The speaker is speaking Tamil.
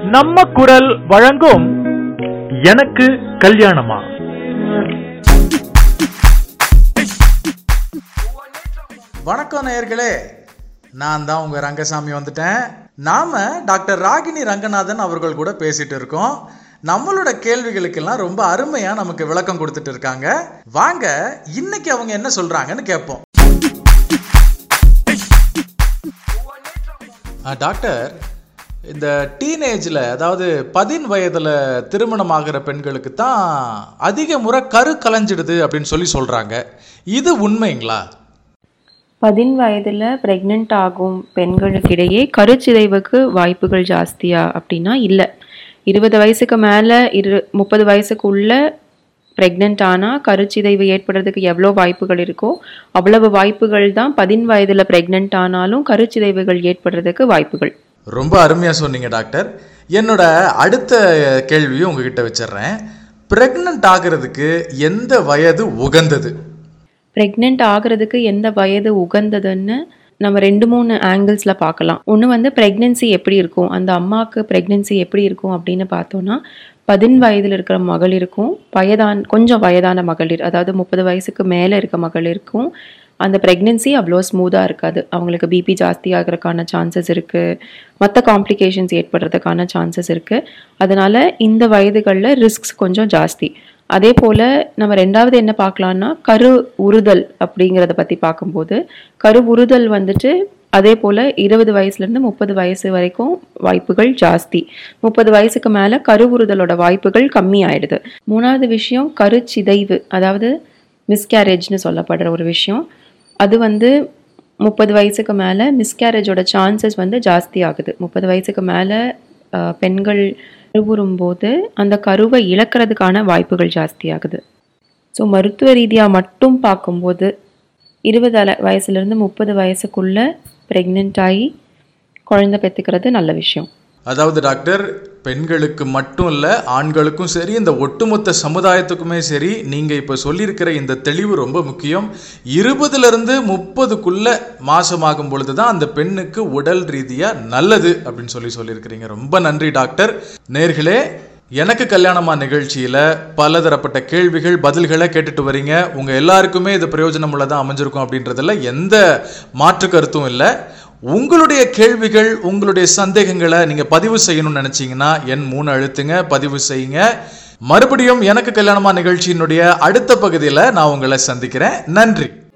நம்ம குரல் வழங்கும் எனக்கு கல்யாணமா வணக்கம் நேயர்களே நான் தான் உங்கள் ரங்கசாமி வந்துட்டேன் நாம் டாக்டர் ராகினி ரங்கநாதன் அவர்கள் கூட பேசிட்டு இருக்கோம் நம்மளோட கேள்விகளுக்கெல்லாம் ரொம்ப அருமையாக நமக்கு விளக்கம் கொடுத்துட்டு இருக்காங்க வாங்க இன்னைக்கு அவங்க என்ன சொல்கிறாங்கன்னு கேட்போம் ஆ, டாக்டர் இந்த டீனேஜில் அதாவது பதின் வயதில் திருமணம் ஆகிற பெண்களுக்கு தான் அதிக முறை கரு கலைஞ்சிடுது அப்படின்னு சொல்லி சொல்கிறாங்க இது உண்மைங்களா பதின் வயதில் ப்ரெக்னென்ட் ஆகும் பெண்களுக்கிடையே கருச்சிதைவுக்கு வாய்ப்புகள் ஜாஸ்தியா அப்படின்னா இல்லை இருபது வயசுக்கு மேலே இரு முப்பது வயசுக்குள்ள ப்ரெக்னென்ட் ஆனால் கருச்சிதைவு ஏற்படுறதுக்கு எவ்வளோ வாய்ப்புகள் இருக்கோ அவ்வளவு வாய்ப்புகள் தான் பதின் வயதில் ப்ரெக்னென்ட் ஆனாலும் கருச்சிதைவுகள் ஏற்படுறதுக்கு வாய்ப்புகள் ரொம்ப அருமையாக சொன்னீங்க டாக்டர் என்னோட அடுத்த கேள்வியும் உங்ககிட்ட வச்சிடுறேன் ப்ரெக்னென்ட் ஆகிறதுக்கு எந்த வயது உகந்தது ப்ரெக்னென்ட் ஆகிறதுக்கு எந்த வயது உகந்ததுன்னு நம்ம ரெண்டு மூணு ஆங்கிள்ஸில் பார்க்கலாம் ஒன்று வந்து ப்ரெக்னென்சி எப்படி இருக்கும் அந்த அம்மாவுக்கு ப்ரெக்னென்சி எப்படி இருக்கும் அப்படின்னு பார்த்தோன்னா பதின் வயதில் இருக்கிற மகளிருக்கும் வயதான கொஞ்சம் வயதான மகளிர் அதாவது முப்பது வயசுக்கு மேலே இருக்க மகளிருக்கும் அந்த ப்ரெக்னென்சி அவ்வளோ ஸ்மூத்தாக இருக்காது அவங்களுக்கு பிபி ஜாஸ்தி ஆகிறதுக்கான சான்சஸ் இருக்குது மற்ற காம்ப்ளிகேஷன்ஸ் ஏற்படுறதுக்கான சான்சஸ் இருக்குது அதனால் இந்த வயதுகளில் ரிஸ்க்ஸ் கொஞ்சம் ஜாஸ்தி அதே போல் நம்ம ரெண்டாவது என்ன பார்க்கலான்னா கரு உறுதல் அப்படிங்கிறத பற்றி பார்க்கும்போது கரு உறுதல் வந்துட்டு அதே போல் இருபது வயசுலேருந்து முப்பது வயசு வரைக்கும் வாய்ப்புகள் ஜாஸ்தி முப்பது வயசுக்கு மேலே கருவுறுதலோட வாய்ப்புகள் கம்மி ஆயிடுது மூணாவது விஷயம் கருச்சிதைவு அதாவது மிஸ்கேரேஜ்னு சொல்லப்படுற ஒரு விஷயம் அது வந்து முப்பது வயசுக்கு மேலே மிஸ்கேரேஜோட சான்சஸ் வந்து ஜாஸ்தி ஆகுது முப்பது வயசுக்கு மேலே பெண்கள் கருவுறும்போது அந்த கருவை இழக்கிறதுக்கான வாய்ப்புகள் ஜாஸ்தி ஆகுது ஸோ மருத்துவ ரீதியாக மட்டும் பார்க்கும்போது இருபது அல வயசுலேருந்து முப்பது வயசுக்குள்ளே ப்ரெக்னென்ட் ஆகி குழந்தை பெற்றுக்கிறது நல்ல விஷயம் அதாவது டாக்டர் பெண்களுக்கு மட்டும் இல்லை ஆண்களுக்கும் சரி இந்த ஒட்டுமொத்த சமுதாயத்துக்குமே சரி நீங்கள் இப்போ சொல்லியிருக்கிற இந்த தெளிவு ரொம்ப முக்கியம் இருபதுலேருந்து முப்பதுக்குள்ள மாசமாகும் பொழுது தான் அந்த பெண்ணுக்கு உடல் ரீதியாக நல்லது அப்படின்னு சொல்லி சொல்லியிருக்கிறீங்க ரொம்ப நன்றி டாக்டர் நேர்களே எனக்கு கல்யாணமா நிகழ்ச்சியில் பலதரப்பட்ட கேள்விகள் பதில்களை கேட்டுட்டு வரீங்க உங்கள் எல்லாருக்குமே இது பிரயோஜனம் உள்ளதாக அமைஞ்சிருக்கும் அப்படின்றதுல எந்த மாற்று கருத்தும் இல்லை உங்களுடைய கேள்விகள் உங்களுடைய சந்தேகங்களை நீங்கள் பதிவு செய்யணும்னு நினச்சிங்கன்னா என் மூணு அழுத்துங்க பதிவு செய்யுங்க மறுபடியும் எனக்கு கல்யாணமா நிகழ்ச்சியினுடைய அடுத்த பகுதியில் நான் உங்களை சந்திக்கிறேன் நன்றி